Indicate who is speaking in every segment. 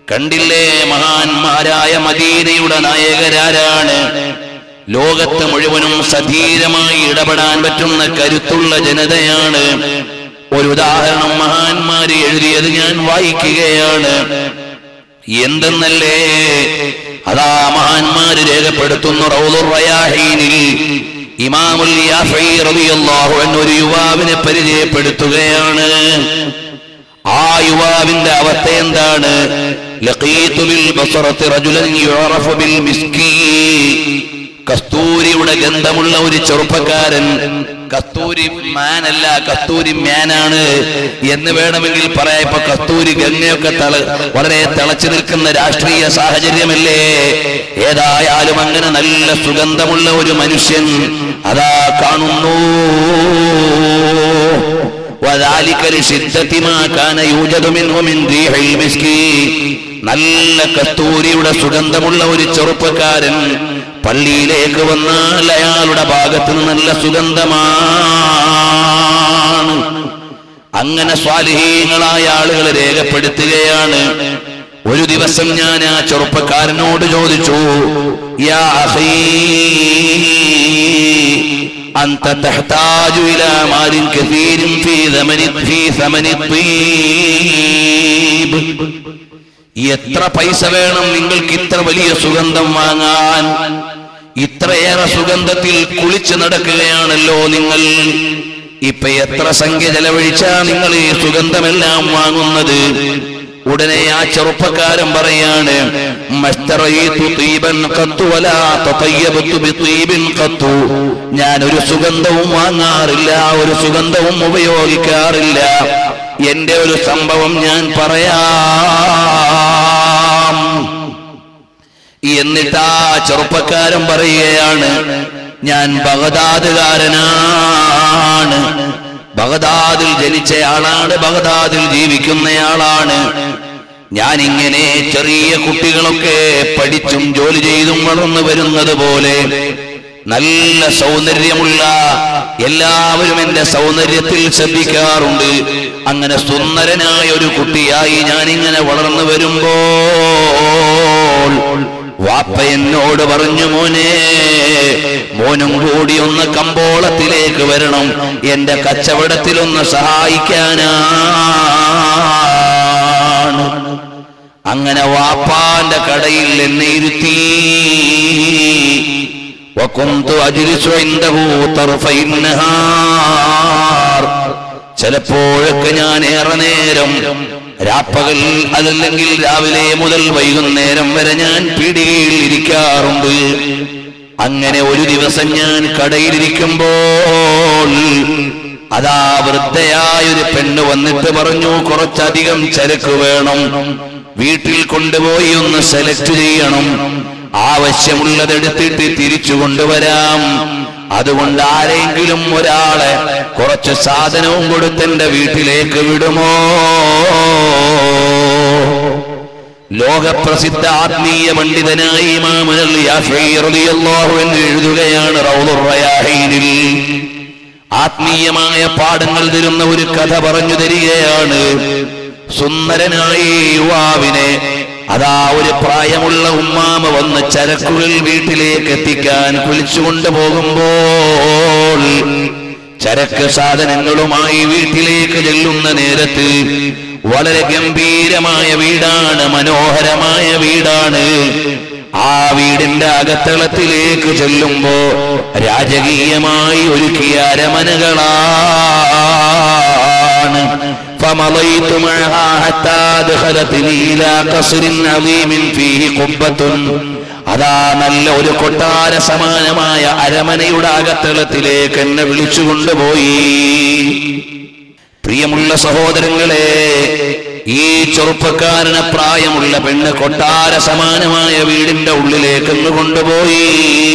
Speaker 1: കണ്ടില്ലേ മഹാന്മാരായ മദീനയുടെ നായകരാരാണ് ലോകത്ത് മുഴുവനും സധീരമായി ഇടപെടാൻ പറ്റുന്ന കരുത്തുള്ള ജനതയാണ് ഒരു ഉദാഹരണം മഹാന്മാര് എഴുതിയത് ഞാൻ വായിക്കുകയാണ് എന്തെന്നല്ലേ അതാ മഹാന്മാര് രേഖപ്പെടുത്തുന്നു റൗദുർ റയാഹീനിൽ ഇമാമുൽ യാഫഈ റളിയല്ലാഹു അൻഹു ഒരു യുവാവിനെ പരിചയപ്പെടുത്തുകയാണ് ആ യുവാവിന്റെ അവസ്ഥ എന്താണ് ലഖീതു ബിൽ ബസറത്തി റജുലൻ യുറഫു ബിൽ മിസ്കീ കസ്തൂരിയുടെ ഗന്ധമുള്ള ഒരു ചെറുപ്പക്കാരൻ കസ്തൂരി മാനല്ല കസ്തൂരി മ്യാനാണ് എന്ന് വേണമെങ്കിൽ പറയാം ഇപ്പൊ കസ്തൂരി ഗംഗയൊക്കെ തള വളരെ തിളച്ചു നിൽക്കുന്ന രാഷ്ട്രീയ സാഹചര്യമല്ലേ ഏതായാലും അങ്ങനെ നല്ല സുഗന്ധമുള്ള ഒരു മനുഷ്യൻ അതാ കാണുന്നു وذلك لشدة ما كان يوجد منه من ريح المسك നല്ല കസ്തൂരിയുടെ സുഗന്ധമുള്ള ഒരു ചെറുപ്പക്കാരൻ പള്ളിയിലേക്ക് വന്നാൽ അയാളുടെ ഭാഗത്ത് നിന്ന് നല്ല സുഗന്ധമാണ് അങ്ങനെ സ്വാലിഹീങ്ങളായ ആളുകൾ രേഖപ്പെടുത്തുകയാണ് ഒരു ദിവസം ഞാൻ ആ ചെറുപ്പക്കാരനോട് ചോദിച്ചു യാ അഖീ أنت تحتاج إلى مال كثير في ثمن في ثمن الطيب എത്ര പൈസ വേണം നിങ്ങൾക്ക് ഇത്ര വലിയ സുഗന്ധം വാങ്ങാൻ ഇത്രയേറെ സുഗന്ധത്തിൽ കുളിച്ചു നടക്കുകയാണല്ലോ നിങ്ങൾ ഇപ്പൊ എത്ര സംഖ്യ ചെലവഴിച്ചാ നിങ്ങൾ ഈ സുഗന്ധമെല്ലാം വാങ്ങുന്നത് ഉടനെ ആ ചെറുപ്പക്കാരൻ പറയാണ് മസ്തറയീതു തീബൻ ഖത്തു വലാ തതയ്യബതു ബിതീബിൻ ഖത്തു ഞാൻ ഒരു സുഗന്ധവും വാങ്ങാറില്ല ഒരു സുഗന്ധവും ഉപയോഗിക്കാറില്ല എന്റെ ഒരു സംഭവം ഞാൻ പറയാം എന്നിട്ട് ആ ചെറുപ്പക്കാരൻ പറയുകയാണ് ഞാൻ ബഗദാദുകാരനാണ് ബഗദാദിൽ ജനിച്ചയാളാണ് ബഗദാദിൽ ജീവിക്കുന്നയാളാണ് ഞാൻ ഇങ്ങനെ ചെറിയ കുട്ടികളൊക്കെ പഠിച്ചും ജോലി ചെയ്തും വളർന്നു വരുന്നത് പോലെ നല്ല സൗന്ദര്യമുള്ള എല്ലാവരും എന്റെ സൗന്ദര്യത്തിൽ ശ്രദ്ധിക്കാറുണ്ട് അങ്ങനെ സുന്ദരനായ ഒരു കുട്ടിയായി ഞാൻ ഇങ്ങനെ വളർന്നു വരുമ്പോൾ വാപ്പ എന്നോട് പറഞ്ഞു മോനെ മോനും കൂടി ഒന്ന് കമ്പോളത്തിലേക്ക് വരണം എന്റെ കച്ചവടത്തിൽ ഒന്ന് സഹായിക്കാനാണ് അങ്ങനെ വാപ്പാന്റെ കടയിൽ എന്നെ ഇരുത്തി وكنت أجلس عنده طرفي النهار ചിലപ്പോഴൊക്കെ ഞാൻ ഏറെ നേരം രാപ്പകൽ അതല്ലെങ്കിൽ രാവിലെ മുതൽ വൈകുന്നേരം വരെ ഞാൻ പീടികയിൽ ഇരിക്കാറുണ്ട് അങ്ങനെ ഒരു ദിവസം ഞാൻ കടയിലിരിക്കുമ്പോൾ അതാ വൃദ്ധയായ ഒരു പെണ്ണ് വന്നിട്ട് പറഞ്ഞു കുറച്ചധികം ചരക്ക് വേണം വീട്ടിൽ കൊണ്ടുപോയി ഒന്ന് സെലക്ട് ചെയ്യണം ആവശ്യമുള്ളതെടുത്തിട്ട് തിരിച്ചു കൊണ്ടുവരാം അതുകൊണ്ട് ആരെങ്കിലും ഒരാളെ കുറച്ച് സാധനവും കൊടുത്തെന്റെ വീട്ടിലേക്ക് വിടുമോ ലോകപ്രസിദ്ധ ആത്മീയ പണ്ഡിതനായി ഇമാമുൽ യാഫഈ റളിയല്ലാഹു അൻഹു എഴുതുകയാണ് റൗദുർ റയാഹീനിൽ ആത്മീയമായ പാഠങ്ങൾ തരുന്ന ഒരു കഥ പറഞ്ഞു തരികയാണ് സുന്ദരനായ ഈ യുവാവിനെ അതാ ഒരു പ്രായമുള്ള ഉമ്മാമ വന്ന് ചരക്കുകൾ വീട്ടിലേക്ക് എത്തിക്കാൻ വിളിച്ചുകൊണ്ട് പോകുമ്പോൾ ചരക്ക് സാധനങ്ങളുമായി വീട്ടിലേക്ക് ചെല്ലുന്ന നേരത്ത് വളരെ ഗംഭീരമായ വീടാണ് മനോഹരമായ വീടാണ് ആ വീടിന്റെ അകത്തളത്തിലേക്ക് ചെല്ലുമ്പോ രാജകീയമായി ഒരുക്കിയ അരമനകളാണ് فمضيت معها حتى دخلتني إلى قصر عظيم فيه قبة അതാ നല്ല ഒരു കൊട്ടാര സമാനമായ അരമനയുടെ അകത്തളത്തിലേക്ക് എന്നെ വിളിച്ചു കൊണ്ടുപോയി പ്രിയമുള്ള സഹോദരങ്ങളെ ഈ ചെറുപ്പക്കാരന് പ്രായമുള്ള പെണ്ണ് കൊട്ടാര സമാനമായ വീടിന്റെ ഉള്ളിലേക്ക് ഒന്ന് കൊണ്ടുപോയി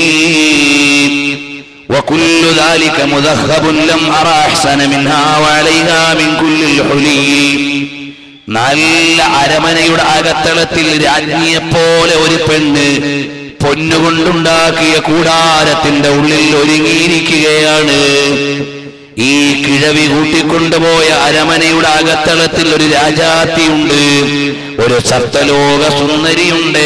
Speaker 1: وكل ذلك مذهب لم أرى أحسن منها وعليها من كل الحلي നല്ല അരമനയുടെ അകത്തളത്തിൽ രാജ്ഞിയെപ്പോലെ ഒരു പെണ്ണ് പൊന്നുകൊണ്ടുണ്ടാക്കിയ കൂടാരത്തിന്റെ ഉള്ളിൽ ഒരുങ്ങിയിരിക്കുകയാണ് ഈ കിഴവി കൂട്ടിക്കൊണ്ടുപോയ അരമനയുടെ അകത്തളത്തിൽ ഒരു രാജാത്തിയുണ്ട് ഒരു സപ്തലോക സുന്ദരിയുണ്ട്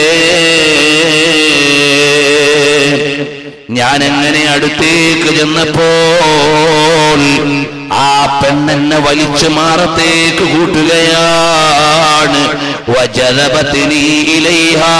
Speaker 1: ഞാൻ എങ്ങനെ അടുത്തേക്ക് ചെന്നപ്പോൾ ആ പെണ്ണെന്നെ വലിച്ചു മാറത്തേക്ക് കൂട്ടുകയാണ് വജലപത്തിനി ഇലൈഹാ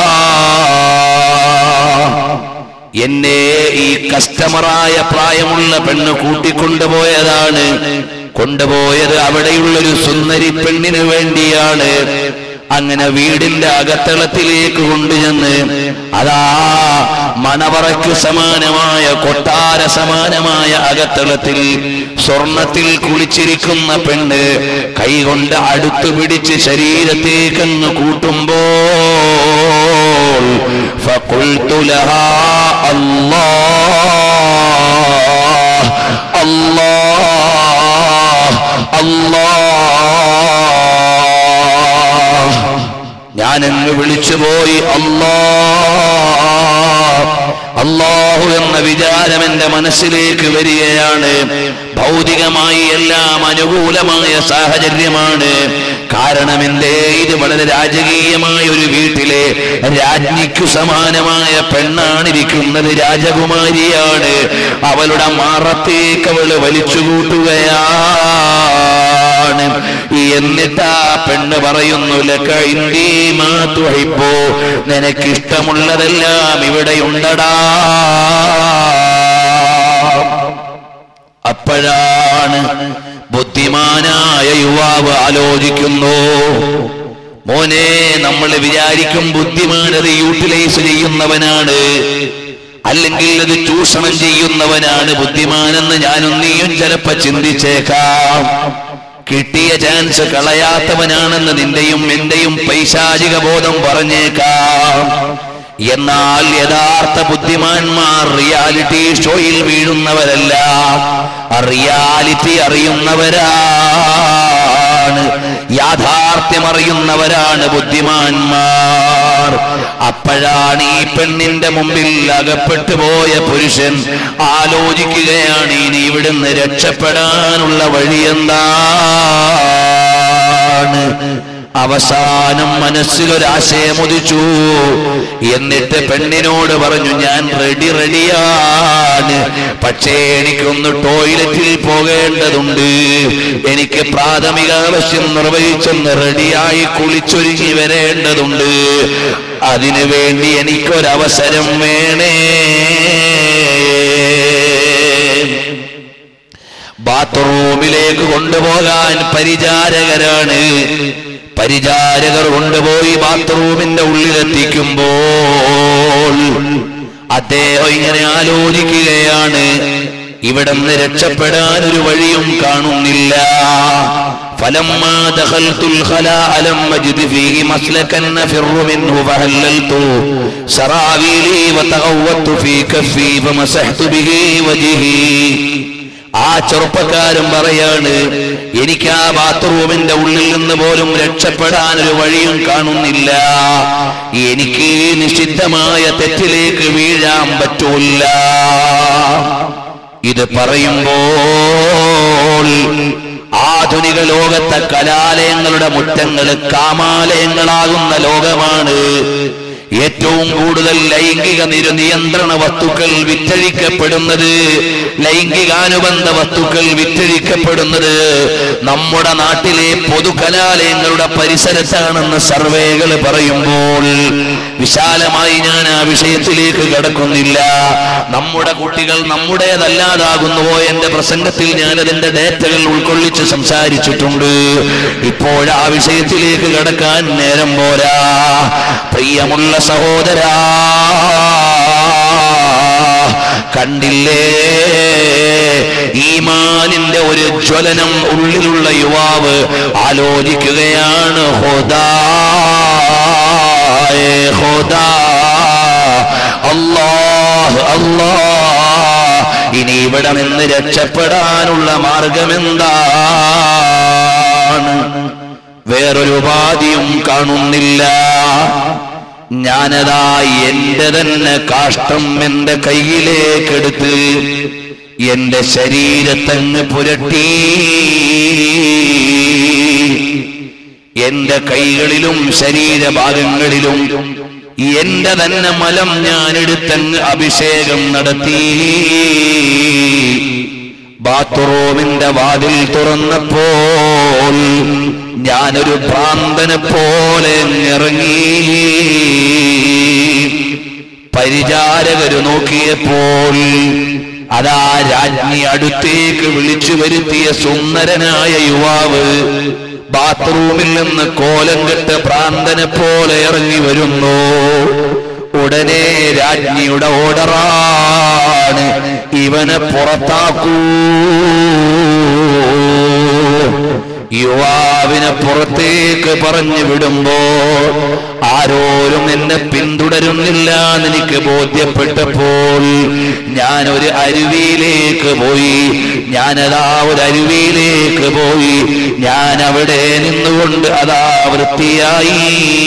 Speaker 1: എന്നെ ഈ കസ്റ്റമറായ പ്രായമുള്ള പെണ്ണ് കൂട്ടിക്കൊണ്ടുപോയതാണ് കൊണ്ടുപോയത് അവിടെയുള്ളൊരു സുന്ദരി പെണ്ണിന് വേണ്ടിയാണ് അങ്ങനെ വീടിന്റെ അകത്തളത്തിലേക്ക് കൊണ്ടുചെന്ന് അതാ മണവറയ്ക്ക് സമാനമായ കൊട്ടാര സമാനമായ അകത്തളത്തിൽ സ്വർണത്തിൽ കുളിച്ചിരിക്കുന്ന പെണ്ണ് കൈകൊണ്ട് അടുത്തു പിടിച്ച് ശരീരത്തേക്കങ്ങ് കൂട്ടുമ്പോൾ فقلت لها الله الله الله ഞാനങ്ങ് വിളിച്ചുപോയി അല്ലാ അള്ളാഹു എന്ന വിചാരം എന്റെ മനസ്സിലേക്ക് വരികയാണ് ഭൗതികമായി എല്ലാം അനുകൂലമായ സാഹചര്യമാണ് കാരണം എന്തേ ഇത് വളരെ രാജകീയമായ ഒരു വീട്ടിലെ രാജ്ഞിക്കു സമാനമായ പെണ്ണാണിരിക്കുന്നത് രാജകുമാരിയാണ് അവളുടെ മാറത്തേക്ക് അവള് വലിച്ചുകൂട്ടുകയാണ് എന്നിട്ട് ആ പെണ്ണ് പറയുന്നു ലക്ക ഇന്ത്യ മാതുഹിപ്പോ നിനക്കിഷ്ടമുള്ളതെല്ലാം ഇവിടെയുണ്ടടാ അപ്പോഴാണ് ബുദ്ധിമാനായ യുവാവ് ആലോചിക്കുന്നു മോനെ നമ്മൾ വിചാരിക്കും ബുദ്ധിമാനത് യൂട്ടിലൈസ് ചെയ്യുന്നവനാണ് അല്ലെങ്കിൽ അത് ചൂഷണം ചെയ്യുന്നവനാണ് ബുദ്ധിമാനെന്ന് ഞാനും നീയും ചിലപ്പോ ചിന്തിച്ചേക്കാം കിട്ടിയ ചാൻസ് കളയാത്തവനാണെന്ന് നിന്റെയും എന്റെയും പൈശാചിക ബോധം പറഞ്ഞേക്കാം എന്നാൽ യഥാർത്ഥ ബുദ്ധിമാന്മാർ റിയാലിറ്റി ഷോയിൽ വീഴുന്നവരല്ല റിയാലിറ്റി അറിയുന്നവരാണ് യാഥാർത്ഥ്യം അറിയുന്നവരാണ് ബുദ്ധിമാന്മാർ അപ്പോഴാണ് ഈ പെണ്ണിന്റെ മുമ്പിൽ അകപ്പെട്ടു പോയ പുരുഷൻ ആലോചിക്കുകയാണ് ഇനി ഇവിടുന്ന് രക്ഷപ്പെടാനുള്ള വഴിയെന്താണ് അവസാനം മനസ്സിലൊരാശയമുദിച്ചു എന്നിട്ട് പെണ്ണിനോട് പറഞ്ഞു ഞാൻ റെഡി റെഡിയാണ് പക്ഷേ എനിക്കൊന്ന് ടോയ്ലറ്റിൽ പോകേണ്ടതുണ്ട് എനിക്ക് പ്രാഥമിക ആവശ്യം നിർവഹിച്ചൊന്ന് റെഡിയായി കുളിച്ചൊരുങ്ങി വരേണ്ടതുണ്ട് അതിനു വേണ്ടി എനിക്കൊരവസരം വേണേ ബാത്റൂമിലേക്ക് കൊണ്ടുപോകാൻ പരിചാരകരാണ് പരിചാരകർ കൊണ്ടുപോയി ബാത്റൂമിന്റെ ഉള്ളിലെത്തിക്കുമ്പോൾ അദ്ദേഹം ഇങ്ങനെ ആലോചിക്കുകയാണ് ഇവിടുന്ന് രക്ഷപ്പെടാൻ ഒരു വഴിയും കാണുന്നില്ല فلما دخلت الخلاء لم أجد فيه مسلكا أفر منه فهللت سراويلي وتغوت في كفي فمسحت به وجهي ആ ചെറുപ്പക്കാരൻ പറയാണ് എനിക്ക് ആ ബാത്റൂമിന്റെ ഉള്ളിൽ നിന്ന് പോലും രക്ഷപ്പെടാൻ ഒരു വഴിയും കാണുന്നില്ല എനിക്ക് നിഷിദ്ധമായ തെറ്റിലേക്ക് വീഴാൻ പറ്റൂല ഇത് പറയുമ്പോൾ ആധുനിക ലോകത്തെ കലാലയങ്ങളുടെ മുറ്റങ്ങൾ കാമാലയങ്ങളാകുന്ന ലോകമാണ് ഏറ്റവും കൂടുതൽ ലൈംഗിക നിരു നിയന്ത്രണ വസ്തുക്കൾ വിറ്റഴിക്കപ്പെടുന്നത് ലൈംഗികാനുബന്ധ വസ്തുക്കൾ വിറ്റഴിക്കപ്പെടുന്നത് നമ്മുടെ നാട്ടിലെ പൊതുകലാലയങ്ങളുടെ പരിസരത്താണെന്ന് സർവേകൾ പറയുമ്പോൾ വിശാലമായി ഞാൻ ആ വിഷയത്തിലേക്ക് കടക്കുന്നില്ല നമ്മുടെ കുട്ടികൾ നമ്മുടേതല്ലാതാകുന്നുവോ എന്റെ പ്രസംഗത്തിൽ ഞാൻ അതിന്റെ ഡേറ്റകൾ ഉൾക്കൊള്ളിച്ച് സംസാരിച്ചിട്ടുണ്ട് ഇപ്പോൾ ആ വിഷയത്തിലേക്ക് കടക്കാൻ നേരം പോരാ പ്രിയമുള്ള സഹോദരാ കണ്ടില്ലേ ഈമാനിന്റെ ഒരു ജ്വലനം ഉള്ളിലുള്ള യുവാവ് ആലോചിക്കുകയാണ് ഹോദാ ഹോദാ അല്ലാഹ് അല്ലാഹ് ഇനി ഇവിടെ നിന്ന് രക്ഷപ്പെടാനുള്ള മാർഗമെന്താണ് വേറൊരു ഉപാധിയും കാണുന്നില്ല ഞാനതാ എന്റെ തന്നെ കാഷ്ടം എന്റെ കയ്യിലേക്കെടുത്ത് എന്റെ ശരീരത്തങ്ങ് പുരട്ടി എന്റെ കൈകളിലും ശരീരഭാഗങ്ങളിലും എന്റെ തന്നെ മലം ഞാൻ എടുത്തങ്ങ് അഭിഷേകം നടത്തി ബാത്റൂമിന്റെ വാതിൽ തുറന്നപ്പോൾ ഞാനൊരു ഭ്രാന്തനെ പോലെ ഇറങ്ങി പരിചാരകര് നോക്കിയപ്പോൾ അതാ രാജ്ഞി അടുത്തേക്ക് വിളിച്ചു വരുത്തിയ സുന്ദരനായ യുവാവ് ബാത്റൂമിൽ നിന്ന് കോലം കെട്ട് ഭ്രാന്തനെ പോലെ ഇറങ്ങി വരുന്നു ഉടനെ രാജ്ഞിയുടെ ഓർഡറാണ് ഇവനെ പുറത്താക്കൂ യുവാവിനെ പുറത്തേക്ക് പറഞ്ഞു വിടുമ്പോ ആരോരും എന്നെ പിന്തുടരുന്നില്ല എന്ന് എനിക്ക് ബോധ്യപ്പെട്ടപ്പോൾ ഞാൻ ഒരു അരുവിയിലേക്ക് പോയി ഞാനതാ ഒരു അരുവിയിലേക്ക് പോയി ഞാൻ അവിടെ നിന്നുകൊണ്ട് അതാ വൃത്തിയായി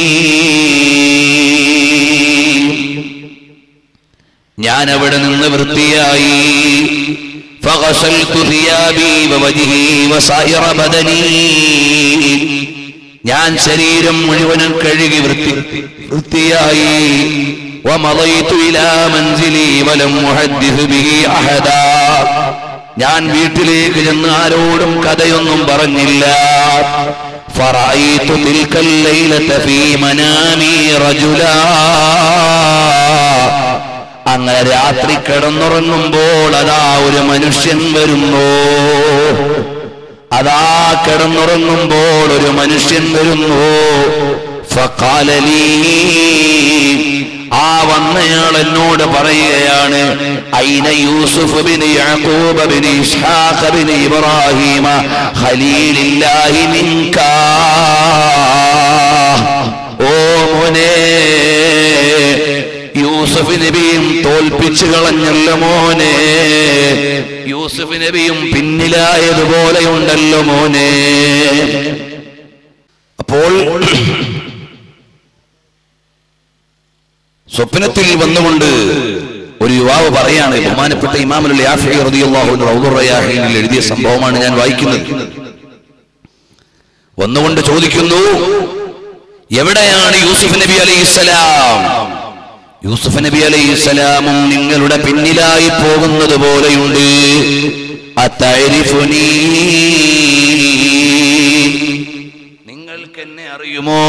Speaker 1: ഞാൻ അവിടെ നിന്ന് വൃത്തിയായി فغسلت ثيابي ووجهي وسائر بدني ഞാൻ ശരീരം മുഴുവനും കഴുകി വൃത്തി വൃത്തിയായി ومضيت إلى منزلي ولم أحدث به أحدا ഞാൻ വീട്ടിലേക്ക് ചെന്ന് ആരോടും കഥയൊന്നും പറഞ്ഞില്ല فرأيت تلك الليلة في منامي رجلا അങ്ങനെ രാത്രി കിടന്നുറങ്ങുമ്പോൾ അതാ ഒരു മനുഷ്യൻ വരുന്നു അതാ കിടന്നുറങ്ങുമ്പോൾ ഒരു മനുഷ്യൻ വരുന്നു ഫഖാലലീ ആ വന്നയാൾ എന്നോട് പറയുകയാണ് ഐന യൂസുഫ് ബിൻ യാക്കൂബ് ബിൻ ഇസ്ഹാഖ് ബിൻ ഇബ്രാഹിമ ഖലീലില്ലാഹി മിൻകാ ഓ മോനെ യൂസഫ് നബിയും തോൽപ്പിച്ചു കളഞ്ഞല്ലോ മോനെ യൂസഫ് നബിയും പിന്നിലായതുപോലെയുണ്ടല്ലോ മോനെ അപ്പോൾ സ്വപ്നത്തിൽ വന്നുകൊണ്ട് ഒരു യുവാവ് പറയാണ് ബഹുമാനപ്പെട്ട ഇമാമുൽ യാഫി റളിയല്ലാഹു അൻഹു റൗദുർ റയാഹീനിൽ എഴുതിയ സംഭവമാണ് ഞാൻ വായിക്കുന്നത് വന്നുകൊണ്ട് ചോദിക്കുന്നു എവിടെയാണ് യൂസുഫ് നബി അലൈഹിസ്സലാം യൂസുഫ് നബി അലൈഹിസ്സലാമും നിങ്ങളുടെ പിന്നിലായി പോകുന്നത് പോലെയുണ്ട് അത്തരിഫുനീ നിങ്ങൾക്ക് എന്നെ അറിയുമോ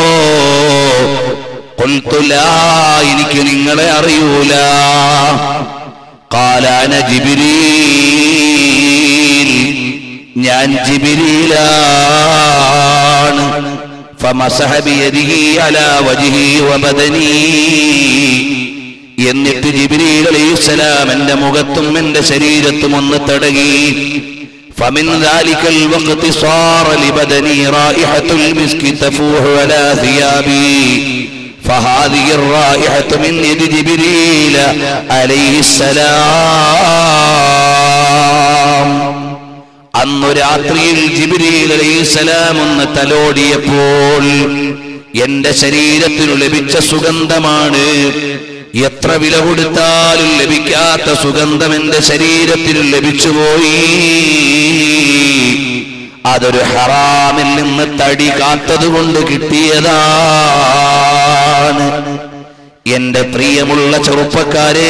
Speaker 1: കൊൽത്തുല എനിക്ക് നിങ്ങളെ അറിയൂല കാലാന ജിബിരീൽ ഞാൻ ജിബിരിയിലാണ് فمسح بيده على وجهه وبدني എന്നിട്ട് ജിബ്രീൽ അലൈഹിസ്സലാം എന്റെ മുഖത്തും എന്റെ ശരീരത്തും ഒന്ന് തടകി فمن ذلك الوقت صار لبدني رائحة المسك تفوح على ثيابي فهذه الرائحة من يد جبريل عليه السلام അന്നു രാത്രിയിൽ ജിബ്രീൽ അലൈഹിസ്സലാം ഒന്ന് തലോടിയപ്പോൾ എന്റെ ശരീരത്തിനു ലഭിച്ച സുഗന്ധമാണ് എത്ര വില കൊടുത്താലും ലഭിക്കാത്ത സുഗന്ധം എന്റെ ശരീരത്തിൽ ലഭിച്ചുപോയി അതൊരു ഹറാമിൽ നിന്ന് തടി കാത്തത് കൊണ്ട് കിട്ടിയതാണ് എന്റെ പ്രിയമുള്ള ചെറുപ്പക്കാരെ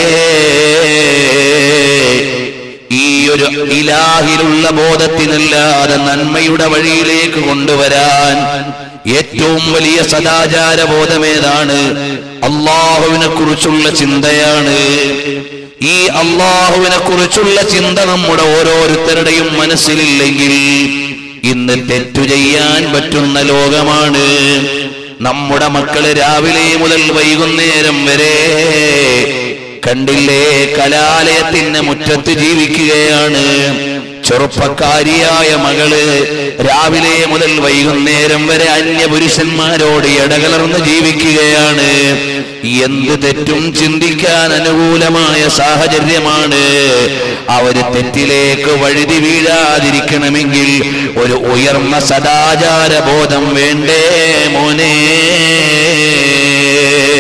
Speaker 1: ഈ ഒരു ഇലാഹിലുള്ള ബോധത്തിനല്ലാതെ നന്മയുടെ വഴിയിലേക്ക് കൊണ്ടുവരാൻ ഏറ്റവും വലിയ സദാചാര ബോധമേതാണ് അള്ളാഹുവിനെ കുറിച്ചുള്ള ചിന്തയാണ് ഈ അള്ളാഹുവിനെ കുറിച്ചുള്ള ചിന്ത നമ്മുടെ ഓരോരുത്തരുടെയും മനസ്സിലില്ലെങ്കിൽ ഇന്ന് തെറ്റു ചെയ്യാൻ പറ്റുന്ന ലോകമാണ് നമ്മുടെ മക്കള് രാവിലെ മുതൽ വൈകുന്നേരം വരെ കണ്ടില്ലേ കലാലയത്തിന് മുറ്റത്ത് ജീവിക്കുകയാണ് ചെറുപ്പക്കാരിയായ മകള് രാവിലെ മുതൽ വൈകുന്നേരം വരെ അന്യപുരുഷന്മാരോട് ഇടകലർന്ന് ജീവിക്കുകയാണ് എന്ത് തെറ്റും ചിന്തിക്കാൻ അനുകൂലമായ സാഹചര്യമാണ് അവര് തെറ്റിലേക്ക് വഴുതി വീഴാതിരിക്കണമെങ്കിൽ ഒരു ഉയർന്ന സദാചാര ബോധം വേണ്ടേ മോനേ